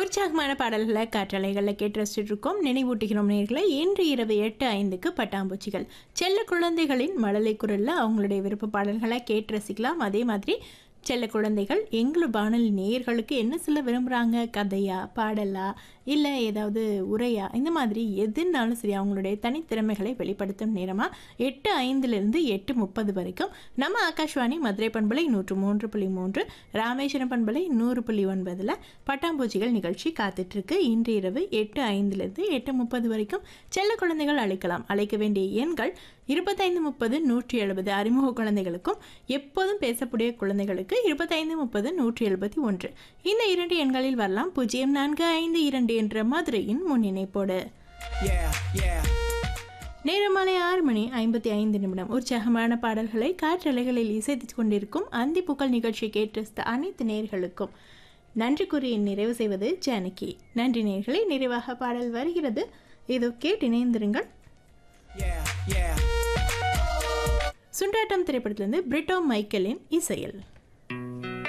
உற்சாகமான பாடல்களை காற்றலைகளில் கேட்டு ரசிச்சுட்டு இருக்கோம் நினைவூட்டுகிறோம் நேர்களை இன்று இரவு எட்டு ஐந்துக்கு பட்டாம்பூச்சிகள் செல்ல குழந்தைகளின் மழலை குரலில் அவங்களுடைய விருப்ப பாடல்களை கேட்டு ரசிக்கலாம் அதே மாதிரி செல்ல குழந்தைகள் எங்கள் வானொலி நேயர்களுக்கு என்ன சொல்ல விரும்புகிறாங்க கதையா பாடலா இல்லை ஏதாவது உரையா இந்த மாதிரி எதுனாலும் சரி அவங்களுடைய தனித்திறமைகளை வெளிப்படுத்தும் நேரமாக எட்டு ஐந்துலேருந்து எட்டு முப்பது வரைக்கும் நம்ம ஆகாஷ்வாணி மதுரை பண்பலை நூற்று மூன்று புள்ளி மூன்று ராமேஸ்வரம் பண்பலை நூறு புள்ளி ஒன்பதில் பட்டாம்பூச்சிகள் நிகழ்ச்சி காத்துட்ருக்கு இன்று இரவு எட்டு ஐந்துலேருந்து எட்டு முப்பது வரைக்கும் செல்ல குழந்தைகள் அழைக்கலாம் அழைக்க வேண்டிய எண்கள் இருபத்தைந்து முப்பது நூற்றி எழுபது அறிமுக குழந்தைகளுக்கும் எப்போதும் பேசக்கூடிய குழந்தைகளுக்கு இருபத்தைந்து முப்பது நூற்றி எழுபத்தி ஒன்று இந்த இரண்டு எண்களில் வரலாம் பூஜ்ஜியம் நான்கு ஐந்து இரண்டு என்ற மதுரையின் முன்னிணைப்போடு Yeah, yeah. நேரம் மாலை ஆறு மணி ஐம்பத்தி ஐந்து நிமிடம் உற்சாகமான பாடல்களை காற்றலைகளில் இசைத்துக் கொண்டிருக்கும் அந்தி புகழ் நிகழ்ச்சி கேட்டு அனைத்து நேர்களுக்கும் நன்றி கூறி நிறைவு செய்வது ஜானகி நன்றி நேர்களை நிறைவாக பாடல் வருகிறது இதோ கேட்டு இணைந்திருங்கள் Yeah, yeah. சுண்டாட்டம் திரைப்படத்திலிருந்து பிரிட்டோ மைக்கேலின் இசையில்